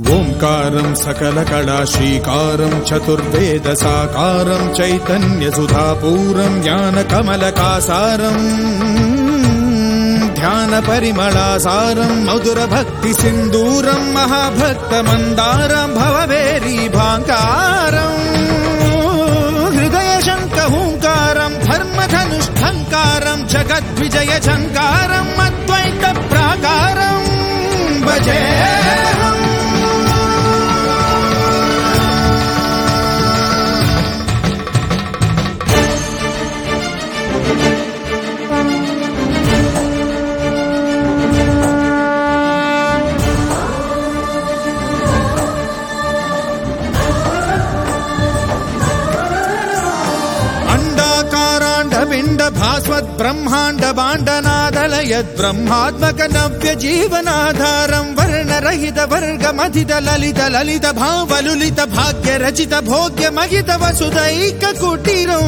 ఓంకారం సకల కళా శ్రీకారం చతుర్వేద సాకారం చైతన్య సుధాపూరం జ్ఞాన కమలకాసారం ధ్యాన పరిమళాసారం మధుర భక్తి సింధూరం మహాభక్త మందారం భవవేరీ భాంకారం హృదయ శంక హూంకారం ధర్మధనుష్ఠంకారం జగద్విజయ ఝంకారం అద్వైత ప్రాకారం భజేహం అండాకారాండ పిండ భాస్వత్ బ్రహ్మాండ బాండనాదలయద్ బ్రహ్మాత్మక నవ్య జీవనాధారం వర్ణరహిత వర్గ మధిత లలిత లలిత భావలులిత భాగ్య రచిత భోగ్య మహిత వసుదైక కుటీరం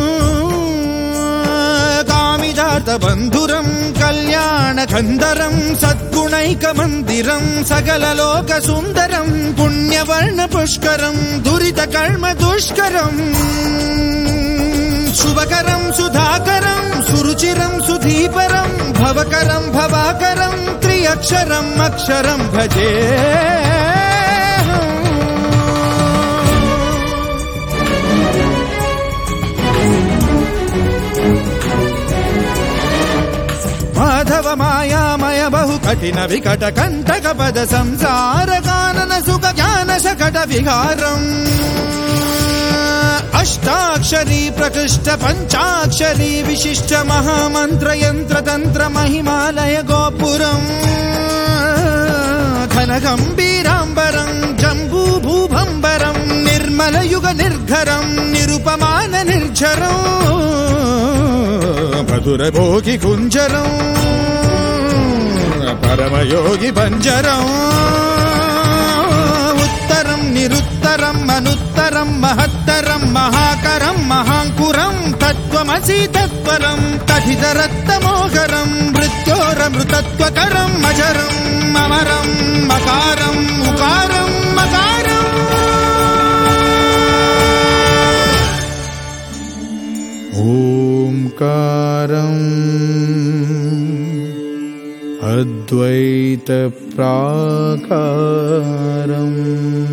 కామిదాత బంధురం కళ్యాణ కందరం సద్గుణైక మందిరం సకల లోక సుందరం పుణ్యవర్ణ పుష్కరం దురిత కర్మ దుష్కరం శుభకరం సుధాకరం సురుచిరం సుధీపరం భవకరం భవాకరం త్రియక్షరం అక్షరం భజే మాధవ మాయామయ బహు కఠిన వికట కంటక పద సంసార కానన సుఖ జ్ఞాన శకట విహారం అష్టాక్షరీ ప్రకృష్ట పంచాక్షరీ విశిష్ట మహామంత్ర యంత్ర తంత్ర మహిమాలయ గోపురం ఘన గంభీరాంబరం జంబూ భూభంబరం నిర్మల యుగ నిర్ఘరం నిరుపమాన నిర్ఝరం మధుర భోగి కుంజరం పరమయోగి బంజరం ఉత్తరం నిరుత్తరం అనుత్తరం మహత్తరం మహాకరం మహాంకురం తత్వమసి తత్పరం తథితరత్తమోహరం మృత్యోరమృతత్వకరం అజరం అమరం మకారం ఉకారం మకారం ఓంకారం అద్వైత ప్రాకారం